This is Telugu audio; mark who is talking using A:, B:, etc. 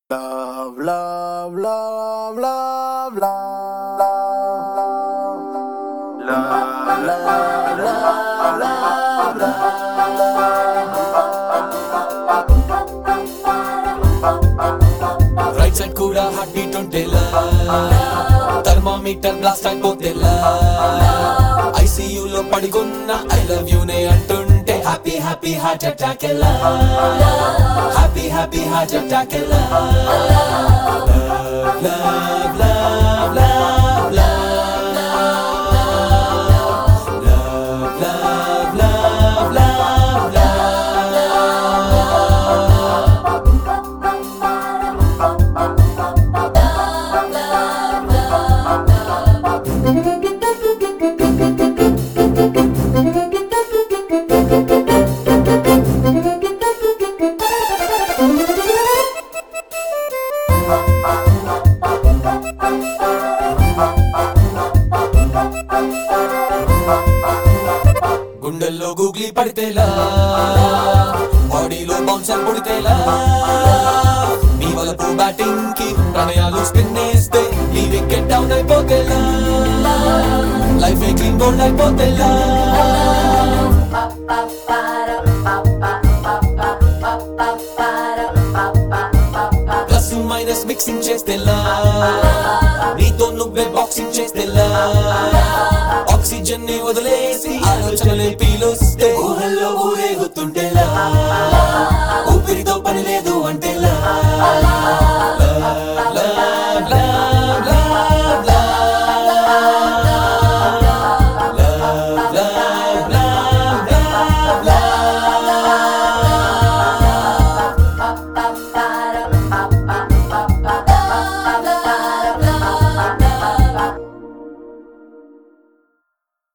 A: Love, love, love, love, love, love, love, love, love, love,
B: right side కూడా హార్ట్ బీట్ ఉంటేలా థర్మామీటర్ బ్లాస్ట్ అయిపోతేలా ఐసీయూ లో పడుకున్న ఐ లవ్ యూ నే అంటుంటే హ్యాపీ హ్యాపీ హార్ట్ అటాక్ ఎలా హ్యాపీ హ్యాపీ హార్ట్ అటాక్ ఎలా love love love love love love love love love గుండెల్లో గూగ్లీ పడితేలా బాడీలో బౌన్సర్ పుడితేలా మీ వలపు బ్యాటింగ్ కి ప్రణయాలు స్పిన్ వేస్తే మీ వికెట్ డౌన్ అయిపోతేలా లైఫ్ క్లీన్ బోల్డ్ అయిపోతేలా ప్లస్ మైనస్ మిక్సింగ్ చేస్తేలా నీతో నువ్వే బాక్సింగ్ చేస్తేలా ఆక్సిజన్ ని వదిలేసి ఆలోచనలే పీలుస్తే ఊహల్లో ఊరేగుతుంటేలా